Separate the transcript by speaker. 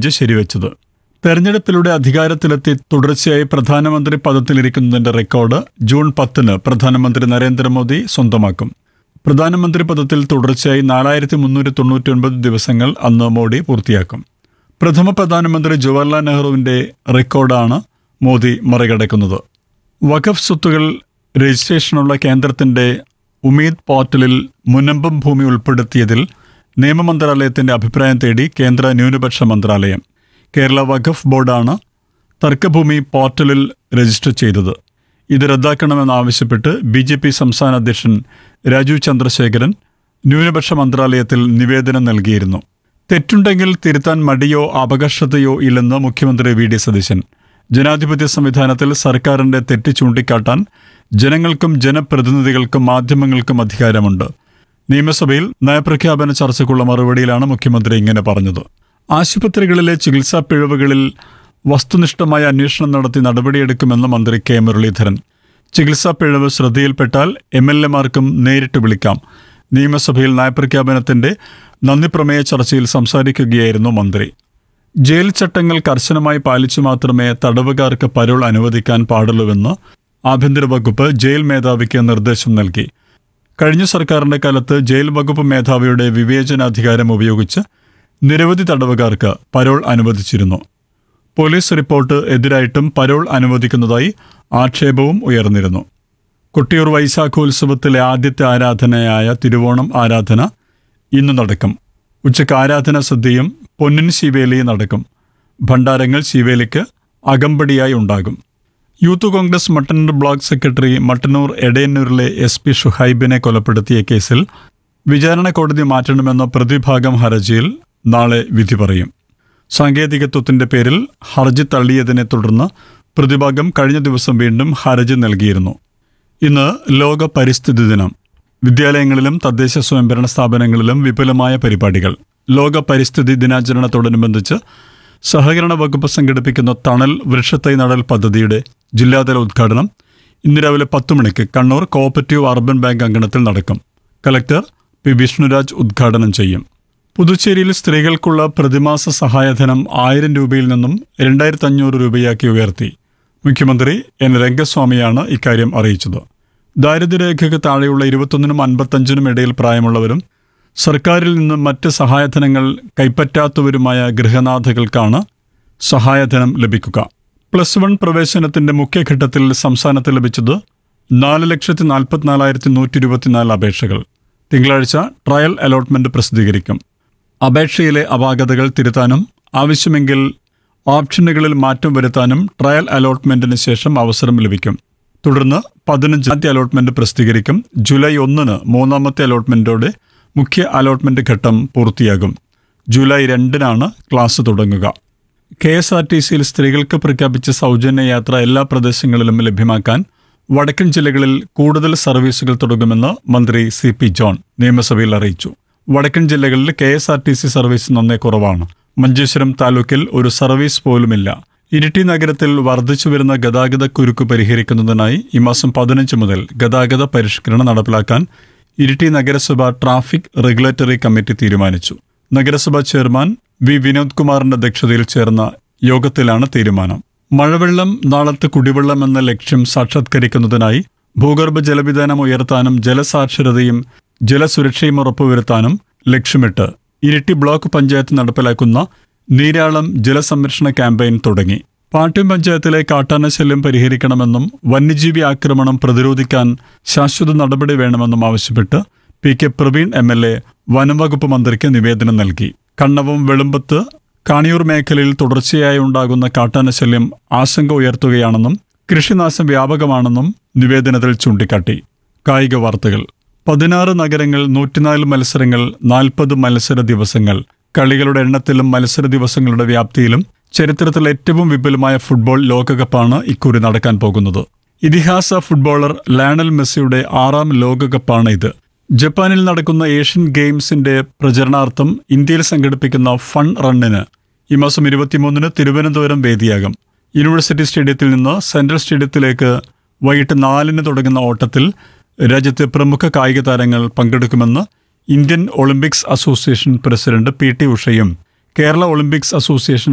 Speaker 1: bench ശരിവെച്ചത് തെരഞ്ഞെടുപ്പിലൂടെ അധികാരത്തിലെത്തി തുടർച്ചയായി പ്രധാനമന്ത്രി പദത്തിലിരിക്കുന്നതിന്റെ record June പത്തിന് പ്രധാനമന്ത്രി നരേന്ദ്രമോദി സ്വന്തമാക്കും പ്രധാനമന്ത്രി പദത്തിൽ തുടർച്ചയായി നാലായിരത്തി മുന്നൂറ്റി തൊണ്ണൂറ്റി ഒൻപത് ദിവസങ്ങൾ അന്ന് മോഡി പൂർത്തിയാക്കും പ്രഥമ പ്രധാനമന്ത്രി ജവഹർലാൽ നെഹ്റുവിന്റെ റെക്കോർഡാണ് മോദി മറികടക്കുന്നത് വഖഫ് സ്വത്തുകൾ രജിസ്ട്രേഷനുള്ള കേന്ദ്രത്തിന്റെ ഉമീദ് പോർട്ടലിൽ മുനമ്പം ഭൂമി ഉൾപ്പെടുത്തിയതിൽ നിയമമന്ത്രാലയത്തിന്റെ അഭിപ്രായം തേടി കേന്ദ്ര ന്യൂനപക്ഷ മന്ത്രാലയം കേരള വഖഫ് ബോർഡാണ് തർക്കഭൂമി പോർട്ടലിൽ രജിസ്റ്റർ ചെയ്തത് ഇത് റദ്ദാക്കണമെന്നാവശ്യപ്പെട്ട് ബി ജെ പി സംസ്ഥാന അധ്യക്ഷൻ രാജീവ് ചന്ദ്രശേഖരൻ ന്യൂനപക്ഷ മന്ത്രാലയത്തിൽ നിവേദനം നൽകിയിരുന്നു തെറ്റുണ്ടെങ്കിൽ തിരുത്താൻ മടിയോ അപകർഷതയോ ഇല്ലെന്ന് മുഖ്യമന്ത്രി വി ഡി സതീശൻ ജനാധിപത്യ സംവിധാനത്തിൽ സർക്കാരിന്റെ തെറ്റ് ചൂണ്ടിക്കാട്ടാൻ ജനങ്ങൾക്കും ജനപ്രതിനിധികൾക്കും മാധ്യമങ്ങൾക്കും അധികാരമുണ്ട് നിയമസഭയിൽ നയപ്രഖ്യാപന ചർച്ചയ്ക്കുള്ള മറുപടിയിലാണ് മുഖ്യമന്ത്രി ഇങ്ങനെ പറഞ്ഞത് ആശുപത്രികളിലെ ചികിത്സാ പിഴവുകളിൽ വസ്തുനിഷ്ഠമായ അന്വേഷണം നടത്തി നടപടിയെടുക്കുമെന്ന് മന്ത്രി കെ മുരളീധരൻ ചികിത്സാ പിഴവ് ശ്രദ്ധയിൽപ്പെട്ടാൽ എം എൽ എമാർക്കും നേരിട്ട് വിളിക്കാം നിയമസഭയിൽ നയപ്രഖ്യാപനത്തിന്റെ നന്ദിപ്രമേയ ചർച്ചയിൽ സംസാരിക്കുകയായിരുന്നു മന്ത്രി ജയിൽ ചട്ടങ്ങൾ കർശനമായി പാലിച്ചു മാത്രമേ തടവുകാർക്ക് പരോൾ അനുവദിക്കാൻ പാടുള്ളൂവെന്ന് ആഭ്യന്തര വകുപ്പ് ജയിൽ മേധാവിക്ക് നിർദ്ദേശം നൽകി കഴിഞ്ഞ സർക്കാരിന്റെ കാലത്ത് ജയിൽ വകുപ്പ് മേധാവിയുടെ വിവേചനാധികാരം ഉപയോഗിച്ച് നിരവധി തടവുകാർക്ക് പരോൾ അനുവദിച്ചിരുന്നു പോലീസ് റിപ്പോർട്ട് എതിരായിട്ടും പരോൾ അനുവദിക്കുന്നതായി ആക്ഷേപവും ഉയർന്നിരുന്നു കൊട്ടിയൂർ വൈശാഖോത്സവത്തിലെ ആദ്യത്തെ ആരാധനയായ തിരുവോണം ആരാധന ഇന്ന് നടക്കും ഉച്ചയ്ക്ക് ആരാധന സദ്യയും പൊന്നിൻ ശിവേലി നടക്കും ഭണ്ഡാരങ്ങൾ ശിവേലിക്ക് അകമ്പടിയായി ഉണ്ടാകും യൂത്ത് കോൺഗ്രസ് മട്ടന്നൂർ ബ്ലോക്ക് സെക്രട്ടറി മട്ടന്നൂർ എടയന്നൂരിലെ എസ് പി ഷുഹൈബിനെ കൊലപ്പെടുത്തിയ കേസിൽ വിചാരണ കോടതി മാറ്റണമെന്ന പ്രതിഭാഗം ഹർജിയിൽ നാളെ വിധി പറയും സാങ്കേതികത്വത്തിന്റെ പേരിൽ ഹർജി തള്ളിയതിനെ തുടർന്ന് പ്രതിഭാഗം കഴിഞ്ഞ ദിവസം വീണ്ടും ഹർജി നൽകിയിരുന്നു ഇന്ന് ലോക പരിസ്ഥിതി ദിനം വിദ്യാലയങ്ങളിലും തദ്ദേശ സ്വയംഭരണ സ്ഥാപനങ്ങളിലും വിപുലമായ പരിപാടികൾ ലോക പരിസ്ഥിതി ദിനാചരണത്തോടനുബന്ധിച്ച് സഹകരണ വകുപ്പ് സംഘടിപ്പിക്കുന്ന തണൽ വൃക്ഷത്തൈ നടൽ പദ്ധതിയുടെ ജില്ലാതല ഉദ്ഘാടനം ഇന്ന് രാവിലെ പത്ത് മണിക്ക് കണ്ണൂർ കോഓപ്പറേറ്റീവ് അർബൻ ബാങ്ക് അങ്കണത്തിൽ നടക്കും കലക്ടർ പി വിഷ്ണുരാജ് ഉദ്ഘാടനം ചെയ്യും പുതുച്ചേരിയിൽ സ്ത്രീകൾക്കുള്ള പ്രതിമാസ സഹായധനം ആയിരം രൂപയിൽ നിന്നും രണ്ടായിരത്തി അഞ്ഞൂറ് രൂപയാക്കി ഉയർത്തി മുഖ്യമന്ത്രി എൻ രംഗസ്വാമിയാണ് ഇക്കാര്യം അറിയിച്ചത് ദാരിദ്ര്യരേഖയ്ക്ക് താഴെയുള്ള ഇരുപത്തൊന്നിനും അൻപത്തഞ്ചിനും ഇടയിൽ പ്രായമുള്ളവരും സർക്കാരിൽ നിന്നും മറ്റ് സഹായധനങ്ങൾ കൈപ്പറ്റാത്തവരുമായ ഗൃഹനാഥകൾക്കാണ് സഹായധനം ലഭിക്കുക പ്ലസ് വൺ പ്രവേശനത്തിന്റെ മുഖ്യഘട്ടത്തിൽ സംസ്ഥാനത്ത് ലഭിച്ചത് നാല് ലക്ഷത്തി നാൽപ്പത്തിനാലായിരത്തി നൂറ്റി ഇരുപത്തിനാല് അപേക്ഷകൾ തിങ്കളാഴ്ച ട്രയൽ അലോട്ട്മെന്റ് പ്രസിദ്ധീകരിക്കും അപേക്ഷയിലെ അപാകതകൾ തിരുത്താനും ആവശ്യമെങ്കിൽ ഓപ്ഷനുകളിൽ മാറ്റം വരുത്താനും ട്രയൽ അലോട്ട്മെന്റിന് ശേഷം അവസരം ലഭിക്കും തുടർന്ന് പതിനഞ്ചാമത്തെ അലോട്ട്മെന്റ് പ്രസിദ്ധീകരിക്കും ജൂലൈ ഒന്നിന് മൂന്നാമത്തെ അലോട്ട്മെന്റോടെ മുഖ്യ അലോട്ട്മെന്റ് ഘട്ടം പൂർത്തിയാകും ജൂലൈ രണ്ടിനാണ് ക്ലാസ് തുടങ്ങുക കെ എസ് ആർ ടി സിയിൽ സ്ത്രീകൾക്ക് പ്രഖ്യാപിച്ച സൗജന്യ യാത്ര എല്ലാ പ്രദേശങ്ങളിലും ലഭ്യമാക്കാൻ വടക്കൻ ജില്ലകളിൽ കൂടുതൽ സർവീസുകൾ തുടങ്ങുമെന്ന് മന്ത്രി സി പി ജോൺ നിയമസഭയിൽ അറിയിച്ചു വടക്കൻ ജില്ലകളിൽ K S R T C service നന്നേ കുറവാണ് മഞ്ചേശ്വരം താലൂക്കിൽ ഒരു സർവീസ് പോലുമില്ല ഇരിട്ടി നഗരത്തിൽ വർദ്ധിച്ചു വരുന്ന ഗതാഗത കുരുക്ക് പരിഹരിക്കുന്നതിനായി ഈ മാസം പതിനഞ്ച് മുതൽ ഗതാഗത പരിഷ്കരണം നടപ്പിലാക്കാൻ ഇരിട്ടി നഗരസഭ ട്രാഫിക് റെഗുലേറ്ററി കമ്മിറ്റി തീരുമാനിച്ചു നഗരസഭാ ചെയർമാൻ വി വിനോദ് കുമാറിന്റെ അധ്യക്ഷതയിൽ ചേർന്ന യോഗത്തിലാണ് തീരുമാനം മഴവെള്ളം നാളത്തെ കുടിവെള്ളം എന്ന ലക്ഷ്യം സാക്ഷാത്കരിക്കുന്നതിനായി ഭൂഗർഭ ജലവിധാനം ഉയർത്താനും ജലസാക്ഷരതയും ജലസുരക്ഷയും ഉറപ്പുവരുത്താനും ലക്ഷ്യമിട്ട് ഇരിട്ടി ബ്ലോക്ക് പഞ്ചായത്ത് നടപ്പിലാക്കുന്ന നീരാളം ജലസംരക്ഷണ ക്യാമ്പയിൻ തുടങ്ങി പാട്യം പഞ്ചായത്തിലെ കാട്ടാന ശല്യം പരിഹരിക്കണമെന്നും വന്യജീവി ആക്രമണം പ്രതിരോധിക്കാൻ ശാശ്വത നടപടി വേണമെന്നും ആവശ്യപ്പെട്ട് P K Praveen M L A വനംവകുപ്പ് മന്ത്രിക്ക് നിവേദനം നൽകി കണ്ണവും വെളുമ്പത്ത് കാണിയൂർ മേഖലയിൽ തുടർച്ചയായി ഉണ്ടാകുന്ന കാട്ടാന ശല്യം ആശങ്ക ഉയർത്തുകയാണെന്നും കൃഷിനാശം വ്യാപകമാണെന്നും നിവേദനത്തിൽ ചൂണ്ടിക്കാട്ടി കായിക വാർത്തകൾ പതിനാറ് നഗരങ്ങൾ നൂറ്റിനാല് മത്സരങ്ങൾ നാൽപ്പത് മത്സര ദിവസങ്ങൾ കളികളുടെ എണ്ണത്തിലും മത്സര ദിവസങ്ങളുടെ വ്യാപ്തിയിലും ചരിത്രത്തിൽ ഏറ്റവും വിപുലമായ ഫുട്ബോൾ ലോകകപ്പാണ് ഇക്കുറി നടക്കാൻ പോകുന്നത് ഇതിഹാസ ഫുട്ബോളർ ലയണൽ മെസ്സിയുടെ ആറാം ലോകകപ്പാണ് ഇത് ജപ്പാനിൽ നടക്കുന്ന ഏഷ്യൻ ഗെയിംസിന്റെ പ്രചരണാർത്ഥം ഇന്ത്യയിൽ സംഘടിപ്പിക്കുന്ന ഫൺ റണ്ണിന് ഈ മാസം ഇരുപത്തിമൂന്നിന് തിരുവനന്തപുരം വേദിയാകും യൂണിവേഴ്സിറ്റി സ്റ്റേഡിയത്തിൽ നിന്ന് സെൻട്രൽ സ്റ്റേഡിയത്തിലേക്ക് വൈകിട്ട് നാലിന് തുടങ്ങുന്ന ഓട്ടത്തിൽ രാജ്യത്തെ പ്രമുഖ കായിക താരങ്ങൾ പങ്കെടുക്കുമെന്ന് Indian Olympics association president P T ഉഷയും കേരള ഒളിമ്പിക്സ് അസോസിയേഷൻ